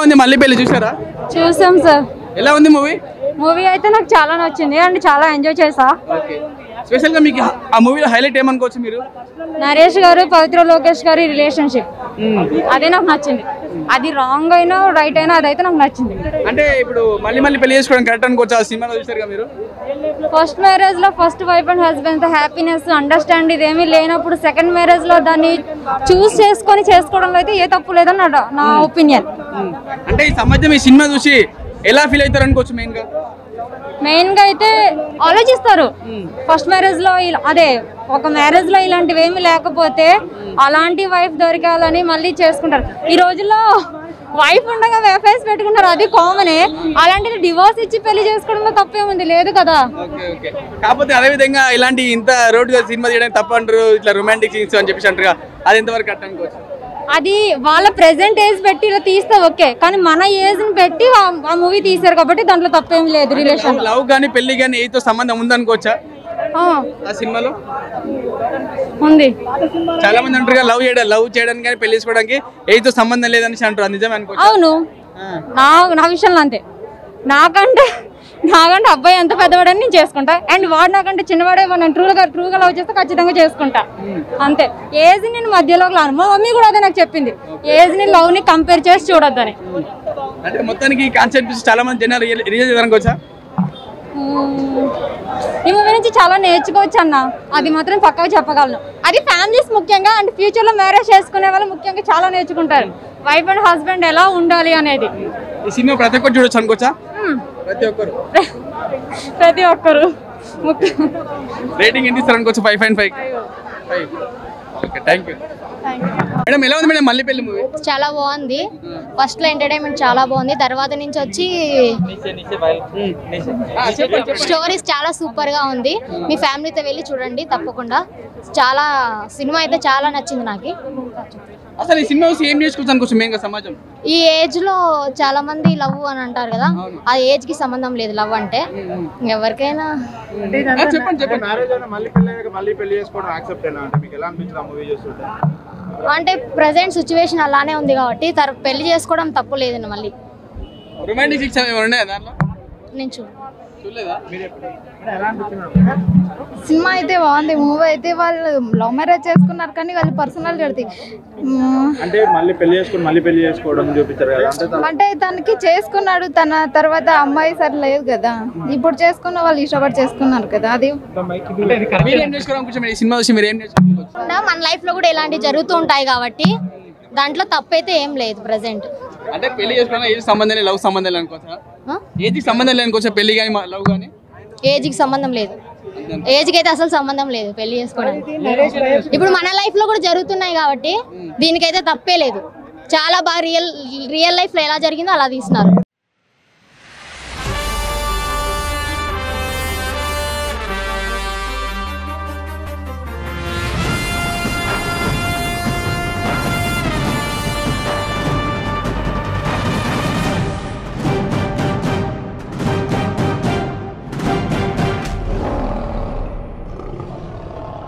ఉంది మళ్ళీ పెళ్లి చూసారా చూసాం సార్ ఎలా ఉంది మూవీ మూవీ అయితే నాకు చాలా నచ్చింది అండ్ చాలా ఎంజాయ్ చేసా ఓకే స్పెషల్ గా మీకు ఆ మూవీలో హైలైట్ ఏమనుకోవచ్చు మీరు నరేష్ గారు పవిత్ర లోకేష్ గారి రిలేషన్షిప్ అదే నాకు నచ్చింది అది రాంగ్ అయినా రైట్ అయినా అదైతే నాకు నచ్చింది అంటే ఇప్పుడు మళ్ళీ మళ్ళీ పెళ్లి చేసుకోవడం కరెక్ట్ అనుకోవచ్చు ఆ సినిమాలో చూసారు కదా మీరు ఫస్ట్ మ్యారేజ్ లో first wife and husband happiness understand ఇదేమీ లేనప్పుడు సెకండ్ మ్యారేజ్ లో దాన్ని చూస్ చేసుకొని చేసుకోవడంలో అయితే ఏ తప్పు లేదని నా నా ఒపీనియన్ అంటే ఈ సమాజం ఈ సినిమా చూసి ఎలా ఫీల్ అవుతారు అనుకోవచ్చు మెయిన్ గా మెయిన్ గా అయితే ఆలోచిస్తారు ఫస్ట్ మ్యారేజ్ లో ఇలా- అదే ఒక మ్యారేజ్ లో ఇలాంటివి ఏమి లేకపోతే అలాంటి వైఫ్ దొరకాలని మళ్ళీ చేసుకుంటారు ఈ రోజుల్లో వైఫ్ ఉండగా వేఫైస్ పెట్టుకుంటారు అది కామనే అలాంటిది డివోర్స్ ఇచ్చి పెళ్లి చేసుకోవడంలో తప్పేముంది లేదు కదా ఓకే ఓకే కాకపోతే అదే విధంగా ఇలాంటి ఇంత రోడ్డుగా సినిమా తీయడానికి తప్ప అంటారు ఇట్లా రొమాంటిక్ సీన్స్ అని చెప్పేసి అంటారు కదా, అది ఎంతవరకు కరెక్ట్ అనుకోవచ్చు అది వాళ్ళ ప్రెసెంట్ ఏజ్ పెట్టి ఇలా తీస్తే ఓకే కానీ మన ఏజ్ ని పెట్టి ఆ- ఆ మూవీ తీశారు కాబట్టి దాంట్లో తప్పేం లేదు రిలేషన్ లవ్ కానీ పెళ్లి కానీ ఏతో సంబంధం ఉందనుకోవచ్చా ఆ సినిమాలో ఉంది చాలా మంది అంటారు లవ్ చేయడం లవ్ చేయడానికి కానీ పెళ్లి చేసుకోవడానికి ఏతో సంబంధం లేదని అంటారు అది నిజమే అనుకోవచ్చు అవును నా నా విషయంలో అంతే నాకంటే నాకంటే అబ్బాయి ఎంత పెద్దవాడని నేను చేసుకుంటా అండ్ వాడు నాకంటే చిన్నవాడే వాడు నేను ట్రూగా ట్రూగా లవ్ చేస్తే ఖచ్చితంగా చేసుకుంటా అంతే ఏజ్ నేను మధ్యలో లాను మా మమ్మీ కూడా అదే నాకు చెప్పింది ఏజ్ ని లవ్ ని కంపేర్ చేసి చూడొద్దని అంటే మొత్తానికి ఈ కాన్సెప్ట్ చాలా మంది జనాలు రియల్ అనుకోవచ్చా మ్మ్. ఈ మూవీ నుంచి చాలా నేర్చుకోవచ్చు అన్న అది మాత్రం పక్కగా చెప్పగలను అది ఫ్యామిలీస్ ముఖ్యంగా అండ్ ఫ్యూచర్ లో మ్యారేజ్ చేసుకునే వాళ్ళు ముఖ్యంగా చాలా నేర్చుకుంటారు వైఫ్ అండ్ హస్బెండ్ ఎలా ఉండాలి అనేది ఈ సినిమా ప్రతి ఒక్కరు చూడొచ్చు అనుకోవచ్చా మ్మ్. ప్రతి ఒక్కరు ప్రతి ఒక్కరు ముఖ్య రేటింగ్ ఎంత ఇస్తారు అనుకోవచ్చు five point five five okay thank you madam ఎలా ఉంది మేడం మళ్ళీ పెళ్లి మూవీ చాలా బాగుంది ఫస్ట్ లో ఎంటర్టైన్మెంట్ చాలా బాగుంది తర్వాత నుంచి వచ్చి చెప్పండి స్టోరీస్ చాలా సూపర్ గా ఉంది మీ ఫ్యామిలీతో వెళ్ళి చూడండి తప్పకుండా చాలా సినిమా అయితే చాలా నచ్చింది నాకు అసలు ఈ సినిమా చూసి ఏం చేసుకోవచ్చు అనుకోవచ్చు మెయిన్గా సమాజం ఈ ఏజ్ లో చాలా మంది లవ్ అని అంటారు కదా ఆ ఏజ్ కి సంబంధం లేదు లవ్ అంటే ఎవరికైనా ఆ, చెప్పండి చెప్పండి మ్యారేజ్ అయినా మళ్ళీ పెళ్లి అయ్యాక మళ్ళీ పెళ్లి చేసుకోవడం యాక్సెప్ట్ అయినా అంటే మీకు ఎలా అనిపించింది ఆ మూవీ చూస్తుంటే అంటే ప్రజెంట్ సిచ్యువేషన్ అలానే ఉంది కాబట్టి తర పెళ్లి చేసుకోవడం తప్పు లేదు మళ్ళీ రొమాంటిక్ సిక్స్ ఏమైనా ఉన్నాయా దాంట్లో నేను చూ చూడలేదా ఎలా అనిపించింది సినిమా అయితే బాగుంది మూవీ అయితే వాళ్ళు లవ్ మ్యారేజ్ చేసుకున్నారు కానీ వాళ్ళు పర్సనల్ గడితే అంటే మళ్ళీ పెళ్లి చేసుకుని మళ్ళీ పెళ్లి చేసుకోవడం చూపించారు కదా అంటే తన- అంటే తనకి చేసుకున్నాడు తన తర్వాత అమ్మాయి సరి లేదు కదా ఇప్పుడు చేసుకున్న వాళ్ళు ఇష్టపడి చేసుకున్నారు కదా అది మీరు ఏం చేసుకోవాలనుకోవచ్చు మీరు ఈ సినిమా చూసి మీరు ఏం నేర్చుకోవాలనుకోవచ్చు కాకుండా మన లైఫ్ లో కూడా ఇలాంటివి జరుగుతూ ఉంటాయి కాబట్టి దాంట్లో తప్పైతే ఏం లేదు ప్రజెంట్ అంటే పెళ్లి చేసుకోవడం ఏజ్ సంబంధం లేదు లవ్ సంబంధం లేదు అనుకోవచ్చా ఏజ్కి సంబంధం లేదు అనుకోవచ్చా పెళ్లి కానీ లవ్ కానీ ఏజ్కి సంబంధం లేదు ఏజ్కి అయితే అసలు సంబంధం లేదు పెళ్లి చేసుకోవడానికి ఇప్పుడు మన లైఫ్ లో కూడా జరుగుతున్నాయి కాబట్టి దీనికైతే తప్పే లేదు చాలా బాగా రియల్ రియల్ లైఫ్ లో ఎలా జరిగిందో అలా తీస్తున్నారు